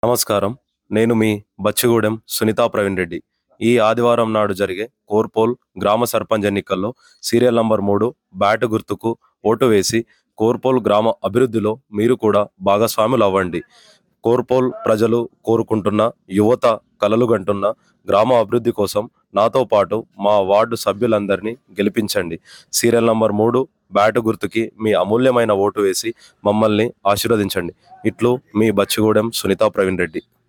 నమస్కారం నేను మీ బచ్చిగూడెం సునీతా ప్రవీణ్ రెడ్డి ఈ ఆదివారం నాడు జరిగే కోర్పోల్ గ్రామ సర్పంచ్ ఎన్నికల్లో సీరియల్ నంబర్ మూడు బ్యాటు గుర్తుకు ఓటు వేసి కోర్పోల్ గ్రామ అభివృద్ధిలో మీరు కూడా భాగస్వాములు అవ్వండి కోర్పోల్ ప్రజలు కోరుకుంటున్న యువత కలలు గంటున్న గ్రామ అభివృద్ధి కోసం నాతో పాటు మా వార్డు సభ్యులందరినీ గెలిపించండి సీరియల్ నంబర్ మూడు బ్యాటు గుర్తుకి మీ అమూల్యమైన ఓటు వేసి మమ్మల్ని ఆశీర్వదించండి ఇట్లు మీ బచ్చిగూడెం సునీతా ప్రవీణ్ రెడ్డి